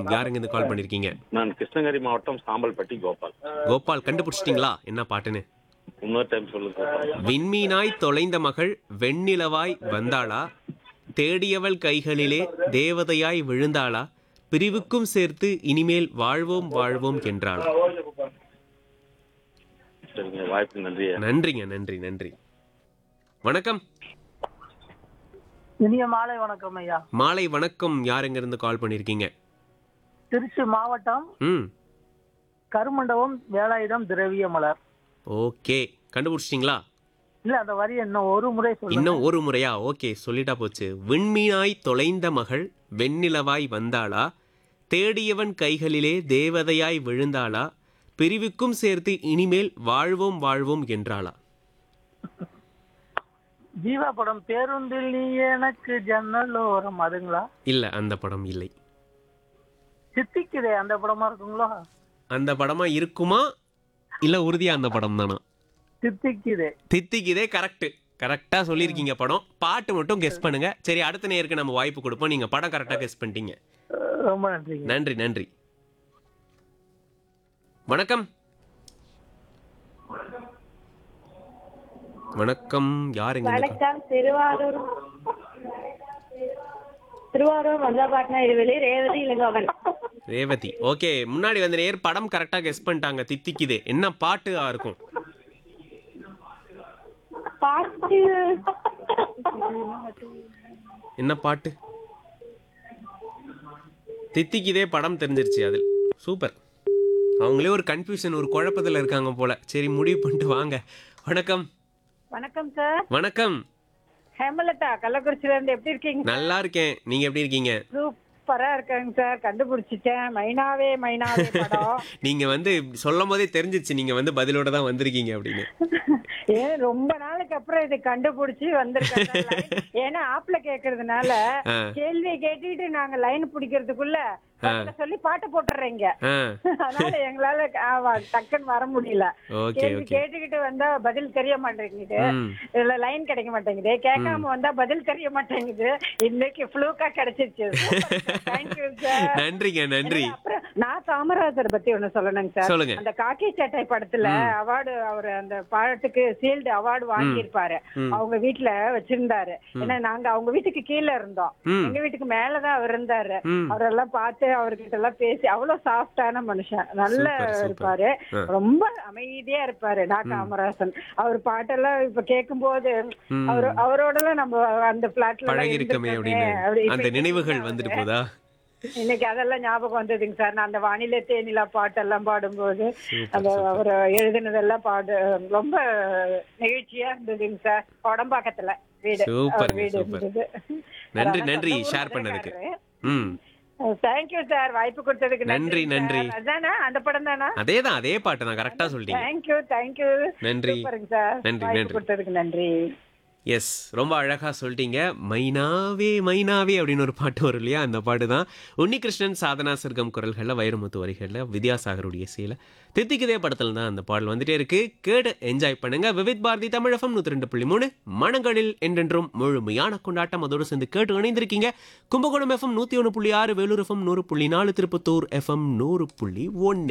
யாருங்க இருந்து கால் பண்ணிருக்கீங்க நான் கிருஷ்ணகிரி மாவட்டம் சாம்பல்பட்டி கோபால் கோபால் கண்டுபிடிச்சிட்டீங்களா என்ன பாட்டுன்னு இன்னொரு டைம் சொல்லுங்க கோபால். விண்மீனாய் தொலைந்த மகள் வெண்ணிலவாய் வந்தாளா தேடியவள் கைகளிலே தேவதையாய் விழுந்தாளா பிரிவுக்கும் சேர்த்து இனிமேல் வாழ்வோம் வாழ்வோம் என்றாளா சரிங்க வாய்ப்பு நன்றி நன்றிங்க நன்றி நன்றி வணக்கம் இனிய மாலை வணக்கம் ஐயா மாலை வணக்கம் யாருங்க இருந்து கால் பண்ணிருக்கீங்க திருச்சி மாவட்டம் ம் கருமண்டபம் வேலாயுதம் திரவிய மலர் ஓகே கண்டுபிடிச்சிட்டிங்களா இல்ல அந்த வரி இன்னும் ஒரு முறை சொல்லுங்க இன்னும் ஒரு முறையா ஓகே சொல்லிட்டா போச்சு விண்மீனாய் தொலைந்த மகள் வெண்ணிலவாய் வந்தாளா தேடியவன் கைகளிலே தேவதையாய் விழுந்தாளா பிரிவுக்கும் சேர்த்து இனிமேல் வாழ்வோம் வாழ்வோம் என்றாளா ஜீவா படம் பேருந்தில் நீ எனக்கு ஜன்னலோரம் அதுங்களா இல்ல அந்த படம் இல்லை சித்திக்குதே அந்த படமா இருக்குங்களா அந்த படமா இருக்குமா இல்ல உறுதியா அந்த படம் தானா சித்திக்குதே தித்திக்குதே கரெக்ட் கரெக்டா சொல்லியிருக்கீங்க படம் பாட்டு மட்டும் கெஸ் பண்ணுங்க சரி அடுத்த நேருக்கு நம்ம வாய்ப்பு கொடுப்போம் நீங்க படம் கரெக்டா கெஸ் பண்ணிட்டீங்க அஹ் ரொம்ப நன்றிங்க நன்றி நன்றி வணக்கம் வணக்கம் யாருங்க இந்த call? வணக்கம் திருவாரூர் திருவாரூர் மந்தாபாட்னா இருவெளி ரேவதி இளங்கோவன் ரேவதி ஓகே முன்னாடி வந்த நேர் படம் கரெக்டா கெஸ் பண்ணிட்டாங்க தித்திக்குதே என்ன பாட்டு இருக்கும் பாட்டு என்ன பாட்டு தித்திக்குதே படம் தெரிஞ்சிருச்சு அதில் சூப்பர் அவங்களே ஒரு கன்ஃபியூஷன் ஒரு குழப்பத்துல இருக்காங்க போல சரி முடிவு பண்ணிட்டு வாங்க வணக்கம் வணக்கம் சார் வணக்கம் ஹேமலதா கள்ளக்குறிச்சியில இருந்து எப்படி இருக்கீங்க நல்லா இருக்கேன் நீங்க எப்படி இருக்கீங்க சூப்பரா இருக்காங்க சார் கண்டுபிடிச்சிட்டேன் மைனாவே மைனாவே படம் நீங்க வந்து சொல்லும் போதே தெரிஞ்சிச்சு நீங்க வந்து பதிலோட தான் வந்திருக்கீங்க அப்படின்னு ஏன் ரொம்ப நாளுக்கு அப்புறம் இது கண்டுபிடிச்சு வந்திருக்கேன் sir line. ஏன்னா ஆப்ல கேக்குறதுனால ஆ. கேள்வியை கேட்டுட்டு நாங்க லைன் பிடிக்கிறதுக்குள்ள பதில சொல்லி பாட்டு போட்டுறீங்க ஆ அதனால எங்களால ஆமா, டக்குன்னு வர முடியல ஓகே கேள்வி ஓகே கேட்டுக்கிட்டு வந்தா பதில் தெரிய மாட்டேங்குது ம் இதுல லைன் கிடைக்க மாட்டேங்குது கேட்காம வந்தா பதில் தெரிய மாட்டேங்குது இன்னைக்கு ஃப்ளூக்கா கிடைச்சிருச்சு தேங்க்யூ சார் நன்றிங்க நன்றி அப்புறம் நான் காமராஜர் பத்தி ஒண்ணு சொல்லணுங்க சார் சொல்லுங்க அந்த காக்கி சட்டை படத்துல அவார்டு அவர் அந்த பாட்டுக்கு சீல்டு அவார்டு வாங்கியிருப்பாரு ம். அவங்க வீட்டுல வச்சிருந்தாரு ஏன்னா நாங்க அவங்க வீட்டுக்கு கீழே இருந்தோம் ம் எங்க வீட்டுக்கு மேலதான் அவர் இருந்தாரு ம் அவரெல்லாம் பார்த்து அவர்கிட்ட எல்லாம் பேசி அவ்வளவு சாஃப்டான மனுஷன் நல்ல சூப்பர், சூப்பர். இருப்பாரு ஆ. ரொம்ப அமைதியா இருப்பாரு டா காமராசன் அவர் பாட்டெல்லாம் இப்ப கேட்கும் போது ம். அவரு அவரோட எல்லாம் நம்ம அந்த பிளாட்ல பழகி இருக்கமே அப்படின்னு அந்த நினைவுகள் வந்துட்டு போதா இன்னைக்கு அதெல்லாம் ஞாபகம் வந்ததுங்க சார் நான் அந்த வானிலை தேனிலா பாட்டெல்லாம் பாடும்போது சூப்பர், அந்த சூப்பர். அவர் எழுதுனதெல்லாம் பாடு ரொம்ப நெகிழ்ச்சியா இருந்ததுங்க சார் உடம்பாக்கத்துல வீடு சூப்பருங்க, அவர் வீடு சூப்பர். இருந்தது நன்றி அதான் நன்றி சொந்த ஷேர் ஊர் பண்ணதுக்கு மதுரைக்காரரு. ம் தேங்க்யூ சார் வாய்ப்பு கொடுத்ததுக்கு நன்றி, நன்றி. sir. அதானா அந்த படம் தானா அதேதான் அதே பாட்டு தான் கரெக்டா சொல்லிட்டீங்க தேங்க்யூ தேங்க்யூ நன்றி சூப்பருங்க சார் நன்றி, வாய்ப்பு நன்றி. கொடுத்ததுக்கு நன்றி எஸ் ரொம்ப அழகா சொல்லிட்டீங்க மைனாவே மைனாவே அப்படின்னு ஒரு பாட்டு வரும் இல்லையா அந்த பாட்டு தான் உன்னிகிருஷ்ணன் சாதனா சர்க்கம் குரல்களில் வைரமுத்து வரிகளில் வித்யாசாகருடைய இசையில் தித்திக்குதே படத்தில் தான் அந்த பாடல் வந்துட்டே இருக்கு கேடு என்ஜாய் பண்ணுங்க விவித் பாரதி தமிழகம் நூற்றி ரெண்டு புள்ளி மூணு மனங்களில் என்றென்றும் முழுமையான கொண்டாட்டம் அதோடு சேர்ந்து கேட்டு இணைந்திருக்கீங்க கும்பகோணம் எஃப்எம் நூற்றி ஒன்று புள்ளி ஆறு வேலூர் எஃப்எம் நூறு புள்ளி நாலு திருப்பத்தூர் எஃப்எம் நூறு புள்ளி ஒன்று